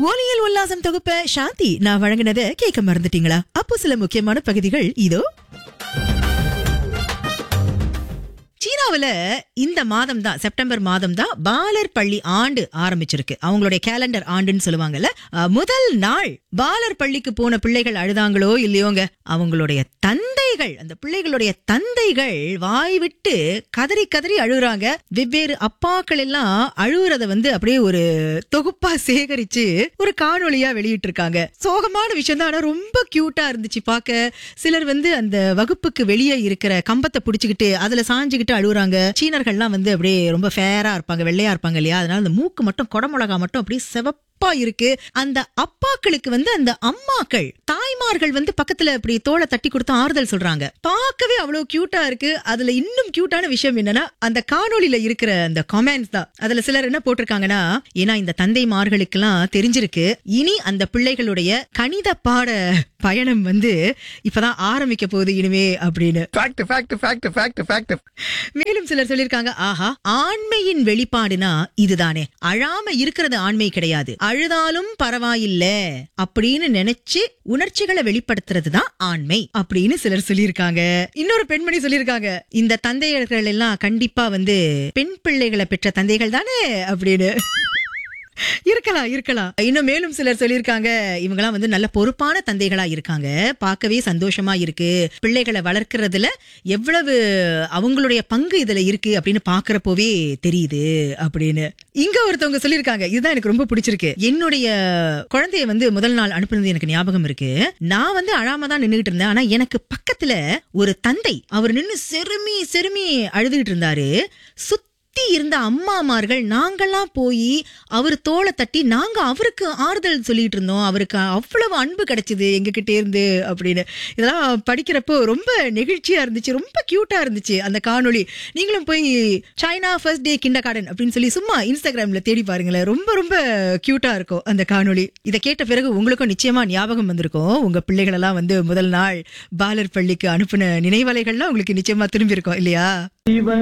ஒலியில் உல்லாசம் தொகுப்ப சாந்தி நான் வழங்கினதை கேட்க மறந்துட்டீங்களா அப்போ சில முக்கியமான பகுதிகள் இதோ சீனாவுல இந்த மாதம் தான் செப்டம்பர் மாதம் தான் பாலர் பள்ளி ஆண்டு ஆரம்பிச்சிருக்கு அவங்களுடைய கேலண்டர் ஆண்டுன்னு சொல்லுவாங்கல்ல அஹ், முதல் நாள் பாலர் பள்ளிக்கு போன பிள்ளைகள் அழுதாங்களோ இல்லையோங்க அவங்களுடைய தந்தைகள் அந்த பிள்ளைகளுடைய தந்தைகள் வாய் விட்டு கதறி கதறி அழுகுறாங்க வெவ்வேறு அப்பாக்கள் எல்லாம் அழுகுறத வந்து அப்படியே ஒரு தொகுப்பா சேகரிச்சு ஒரு காணொளியா வெளியிட்டு இருக்காங்க சோகமான விஷயம் தான் ஆனா ரொம்ப கியூட்டா இருந்துச்சு பார்க்க சிலர் வந்து அந்த வகுப்புக்கு வெளியே இருக்கிற கம்பத்தை புடிச்சுக்கிட்டு அதுல சாஞ்சுக்கிட்டு அழுகுறாங்க சீனர்கள்லாம் வந்து அப்படியே ரொம்ப ஃபேரா இருப்பாங்க வெள்ளையா இருப்பாங்க இல்லையா அதனால அந்த மூக்கு மட்டும் கொடமிளகா மட்டும் அப்படியே செவப்பா இருக்கு அந்த அப்பாக்களுக்கு வந்து அந்த அம்மாக்கள் தாய்மார்கள் வந்து பக்கத்துல அப்படி தோலை தட்டி கொடுத்து ஆறுதல் சொல்றாங்க பார்க்கவே அவ்வளவு கியூட்டா இருக்கு அதுல இன்னும் கியூட்டான விஷயம் என்னன்னா அந்த காணொளியில இருக்கிற அந்த கமெண்ட்ஸ் தான் அதுல சிலர் என்ன போட்டிருக்காங்கன்னா ஏன்னா இந்த தந்தைமார்களுக்கெல்லாம் தெரிஞ்சிருக்கு இனி அந்த பிள்ளைகளுடைய கணித பாட பயணம் வந்து இப்பதான் ஆரம்பிக்க போகுது இனிமே அப்படின்னு fact fact fact fact fact மேலும் சிலர் சொல்லிருக்காங்க ஆஹா ஆண்மையின் வெளிப்பாடுனா இதுதானே அழாம இருக்கிறது ஆண்மை கிடையாது அழுதாலும் பரவாயில்ல அப்படின்னு நினைச்சு உணர்ச்சிகளை வெளிப்படுத்துறது தான் ஆண்மை அப்படின்னு சிலர் சொல்லியிருக்காங்க இன்னொரு பெண்மணி சொல்லியிருக்காங்க இந்த தந்தையர்கள் எல்லாம் கண்டிப்பா வந்து பெண் பிள்ளைகளை பெற்ற தந்தைகள் தானே அப்படின்னு இருக்கலாம் இருக்கலாம் இன்னும் மேலும் சிலர் சொல்லியிருக்காங்க இவங்கெல்லாம் வந்து நல்ல பொறுப்பான தந்தைகளா இருக்காங்க பார்க்கவே சந்தோஷமா இருக்கு பிள்ளைகளை வளர்க்கறதுல எவ்வளவு அவங்களுடைய பங்கு இதுல இருக்கு அப்படின்னு பாக்குறப்போவே தெரியுது அப்படின்னு இங்க ஒருத்தவங்க சொல்லியிருக்காங்க இதுதான் எனக்கு ரொம்ப பிடிச்சிருக்கு என்னுடைய குழந்தைய வந்து முதல் நாள் அனுப்புனது எனக்கு ஞாபகம் இருக்கு நான் வந்து அழாம தான் நின்னுகிட்டு இருந்தேன் ஆனா எனக்கு பக்கத்துல ஒரு தந்தை அவர் நின்னு செருமி செருமி அழுதுகிட்டு இருந்தாரு சுத்த சுத்தி இருந்த அம்மாமார்கள் நாங்கெல்லாம் போய் அவர் தோலை தட்டி நாங்க அவருக்கு ஆறுதல் சொல்லிட்டு இருந்தோம் அவருக்கு அவ்வளவு அன்பு கிடைச்சது எங்ககிட்ட இருந்து அப்படின்னு இதெல்லாம் படிக்கிறப்போ ரொம்ப நெகிழ்ச்சியா இருந்துச்சு ரொம்ப கியூட்டா இருந்துச்சு அந்த காணொளி நீங்களும் போய் சைனா ஃபர்ஸ்ட் டே கிண்ட கார்டன் அப்படின்னு சொல்லி சும்மா இன்ஸ்டாகிராம்ல தேடி பாருங்களேன் ரொம்ப ரொம்ப கியூட்டா இருக்கும் அந்த காணொளி இதை கேட்ட பிறகு உங்களுக்கும் நிச்சயமா ஞாபகம் வந்திருக்கும் உங்க பிள்ளைகளெல்லாம் வந்து முதல் நாள் பாலர் பள்ளிக்கு அனுப்பின நினைவலைகள்லாம் உங்களுக்கு நிச்சயமா திரும்பி இருக்கும் இல்லையா இவன்